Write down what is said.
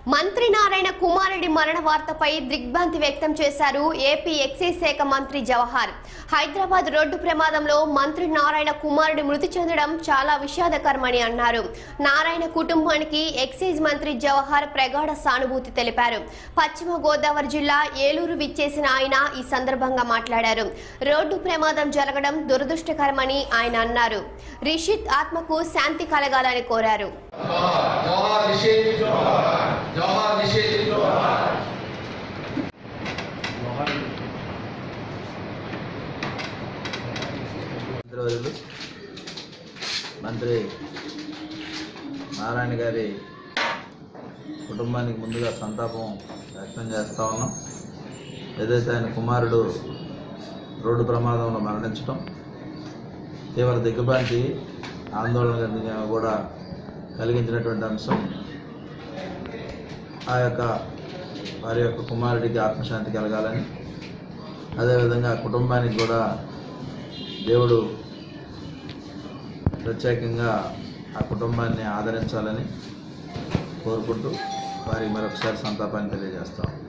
మంత్రి నారాయణ కుమారెడ్డి మరణ వార్తపై దిగ్భ్రాంతి వ్యక్తం చేశారు ఏపీ ఎక్సైజ్ శాఖ మంత్రి జవహర్ హైదరాబాద్ రోడ్డు ప్రమాదంలో మంత్రి నారాయణ కుమారుడు మృతి చెందడం చాలా విషాదకరమని అన్నారు నారాయణ కుటుంబానికి ఎక్సైజ్ మంత్రి జవహర్ ప్రగాఢ సానుభూతి తెలిపారు పశ్చిమ గోదావరి జిల్లా ఏలూరు విచ్చేసిన ఆయన ఈ సందర్భంగా మాట్లాడారు రోడ్డు ప్రమాదం జరగడం దురదృష్టకరమని ఆయన అన్నారు రిషిత్ ఆత్మకు శాంతి కలగాలని కోరారు జవహర్ నిషేధ్ జవహర్ నిషేధ్ మంత్రివర్యులు మంత్రి నారాయణ గారి కుటుంబానికి ముందుగా సంతాపం వ్యక్తం చేస్తూ ఉన్నాం ఏదైతే ఆయన కుమారుడు రోడ్డు ప్రమాదంలో మరణించడం తీవ్ర దిగ్గుబాంతి ఆందోళన కలిగి- కూడా కలిగించినటువంటి అంశం ఆ యొక్క వారి యొక్క కుమారుడికి ఆత్మశాంతి కలగాలని అదేవిధంగా ఆ కుటుంబానికి కూడా దేవుడు ప్రత్యేకంగా ఆ కుటుంబాన్ని ఆదరించాలని కోరుకుంటూ వారికి మరొకసారి సంతాపాన్ని తెలియజేస్తాం